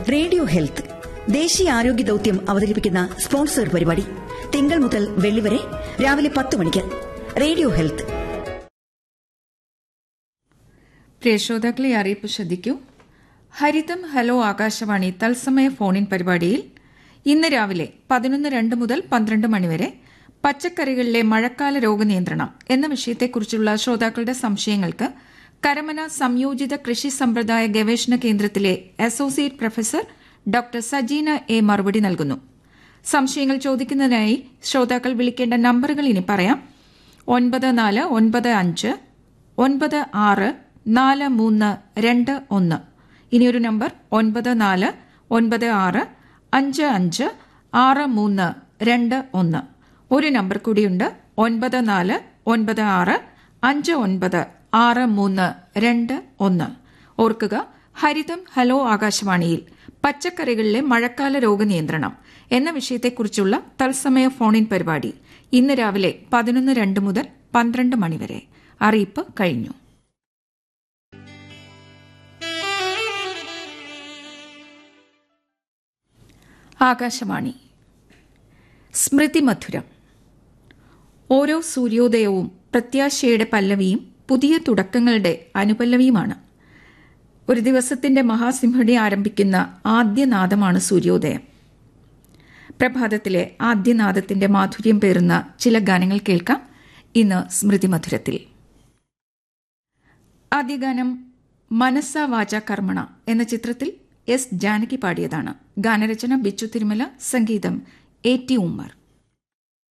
radio health ദേശീയ ആരോഗ്യ ദൌത്യം അവതരിപ്പിക്കുന്ന സ്പോൺസർ പരിപാടി തിങ്കൾ മുതൽ വെള്ളി വരെ രാവിലെ പത്ത് മണിക്ക് റേഡിയോ ഹെൽത്ത് പ്രിയ ശ്രോതാക്കളെ അറിയിപ്പ് ശ്രദ്ധിക്കൂ ഹരിതം ഹലോ ആകാശവാണി തത്സമയ ഫോണിൻ പരിപാടിയിൽ ഇന്ന് രാവിലെ പതിനൊന്ന് രണ്ട് മുതൽ പന്ത്രണ്ട് മണിവരെ പച്ചക്കറികളിലെ മഴക്കാല രോഗനിയന്ത്രണം എന്ന വിഷയത്തെക്കുറിച്ചുള്ള ശ്രോതാക്കളുടെ സംശയങ്ങൾക്ക് കരമന സംയോജിത കൃഷി സമ്പ്രദായ ഗവേഷണ കേന്ദ്രത്തിലെ associate professor doctor Sajeena A മറുപടി നൽകുന്നു സംശയങ്ങൾ ചോദിക്കുന്നതിനായി ശ്രോതാക്കൾ വിളിക്കേണ്ട നമ്പറുകൾ ഇനി പറയാം ഒൻപത് നാല് ഒൻപത് അഞ്ച് ഒൻപത് ആറ് നാല് മൂന്ന് രണ്ട് ഒന്ന് ഇനിയൊരു നമ്പർ ഒൻപത് നാല് ഒൻപത് ആറ് അഞ്ച് അഞ്ച് ആറ് മൂന്ന് രണ്ട് ഒന്ന് ഒരു നമ്പർ കൂടിയുണ്ട് ഒൻപത് നാല് ഒൻപത് ആറ് അഞ്ച് ഒൻപത് ആറ് മൂന്ന് രണ്ട് ഒന്ന് ഓർക്കുക ഹരിതം ഹലോ ആകാശവാണിയിൽ പച്ചക്കറികളിലെ മഴക്കാല രോഗനിയന്ത്രണം എന്ന വിഷയത്തെക്കുറിച്ചുള്ള തത്സമയ ഫോണിൻ പരിപാടി ഇന്ന് രാവിലെ പതിനൊന്ന് രണ്ട് മുതൽ പന്ത്രണ്ട് മണിവരെ അറിയിപ്പ് കഴിഞ്ഞു ആകാശവാണി സ്മൃതി മധുരം ഓരോ സൂര്യോദയവും പ്രത്യാശയുടെ പല്ലവിയും പുതിയ തുടക്കങ്ങളുടെ അനുപല്ലവിയുമാണ് ഒരു ദിവസത്തിന്റെ മഹാസിംഹടി ആരംഭിക്കുന്ന ആദ്യനാദമാണ് സൂര്യോദയം പ്രഭാതത്തിലെ ആദ്യനാദത്തിന്റെ മാധുര്യം പേറുന്ന ചില ഗാനങ്ങൾ കേൾക്കാം ഇന്ന് സ്മൃതി മധുരത്തിൽ ആദ്യ ഗാനം മനസ്സ വാച കർമ്മണ എന്ന ചിത്രത്തിൽ എസ് ജാനകി പാടിയതാണ് ഗാനരചന ബിച്ചു തിരുമല സംഗീതം എ ടി ഉമ്മർ